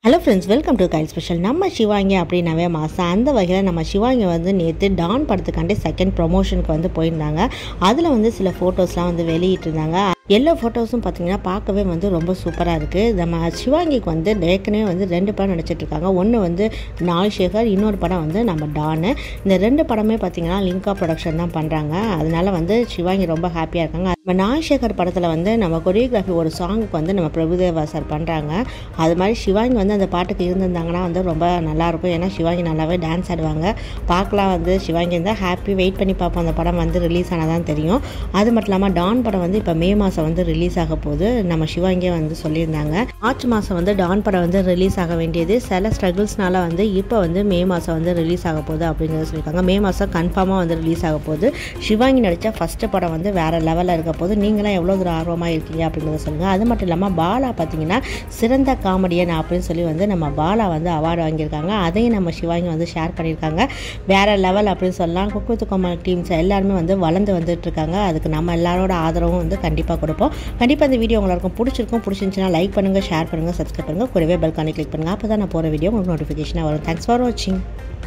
hello friends welcome to கைல் special நம்ம சிவாங்கி அப்படின்னாவே மாதம் அந்த வகையில் நம்ம சிவாங்கி வந்து நேற்று டான் படத்துக்காண்டி செகண்ட் ப்ரொமோஷனுக்கு வந்து போயிருந்தாங்க அதில் வந்து சில ஃபோட்டோஸ்லாம் வந்து வெளியிட்டிருந்தாங்க எல்லா ஃபோட்டோஸும் பார்த்தீங்கன்னா பார்க்கவே வந்து ரொம்ப சூப்பராக இருக்குது நம்ம சிவாங்கிக்கு வந்து ஏற்கனவே வந்து ரெண்டு படம் நடிச்சிட்டு இருக்காங்க ஒன்று வந்து நாய் சேகர் இன்னொரு படம் வந்து நம்ம டானு இந்த ரெண்டு படமே பார்த்தீங்கன்னா லிங்கா ப்ரொடக்ஷன் தான் பண்ணுறாங்க அதனால வந்து சிவாங்கி ரொம்ப ஹாப்பியாக இருக்காங்க நம்ம நாய் சேகர் படத்தில் வந்து நம்ம கொரியோகிராஃபி ஒரு சாங்குக்கு வந்து நம்ம பிரபுதேவா சார் பண்ணுறாங்க அது மாதிரி சிவாங்கி வந்து அந்த பாட்டுக்கு இருந்திருந்தாங்கன்னா வந்து ரொம்ப நல்லாயிருக்கும் ஏன்னா சிவாங்கி நல்லாவே டான்ஸ் ஆடுவாங்க பார்க்கலாம் வந்து சிவாங்கி இருந்தால் ஹாப்பி வெயிட் பண்ணி பார்ப்போம் அந்த படம் வந்து ரிலீஸ் ஆனதான் தெரியும் அது மட்டும் இல்லாமல் டான் படம் வந்து இப்போ மே மாதம் வந்து ரிலீஸ் ஆக போகுது நம்ம சிவாங்கியே வந்து சொல்லியிருந்தாங்க மார்ச் மாதம் வந்து டான் படம் வந்து ரிலீஸ் ஆக வேண்டியது சில ஸ்ட்ரகிள்ஸ்னால வந்து இப்போ வந்து மே மாதம் வந்து ரிலீஸ் ஆக போகுது அப்படிங்கிறத சொல்லியிருக்காங்க மே மாதம் கன்ஃபார்மாக வந்து ரிலீஸ் ஆக போகுது சிவாங்கி நடித்த ஃபஸ்ட்டு படம் வந்து வேறு லெவலில் இருக்க போது நீங்களாம் எவ்வளோ தூரம் ஆர்வமாக இருக்கீங்க அப்படிங்கிறத சொல்லுங்கள் அது மட்டும் இல்லாமல் பாலா பார்த்தீங்கன்னா சிறந்த காமெடியன் அப்படின்னு சொல்லி வந்து நம்ம பாலா வந்து அவார்டு வாங்கியிருக்காங்க அதையும் நம்ம சிவாங்கி வந்து ஷேர் பண்ணியிருக்காங்க வேறு லெவல் அப்படின்னு சொல்லலாம் குக்குத்து கோமல் டீம்ஸ் எல்லாருமே வந்து வளர்ந்து வந்துட்டு இருக்காங்க அதுக்கு நம்ம எல்லாரோட ஆதரவும் வந்து கண்டிப்பாக கொடுப்போம் கண்டிப்பாக இந்த வீடியோ உங்களுக்கு பிடிச்சிருக்கும் பிடிச்சிருந்துச்சுன்னா லைக் பண்ணுங்கள் ஷேர் பண்ணுங்கள் சப்ஸ்கிரைப் பண்ணுங்கள் கூடவே பெல்கானி கிளிக் பண்ணுங்கள் அப்போ தான் நான் போகிற வீடியோ உங்களுக்கு நோட்டிஃபிகேஷனாக வரும் தேங்க்ஸ் ஃபார் வாட்சிங்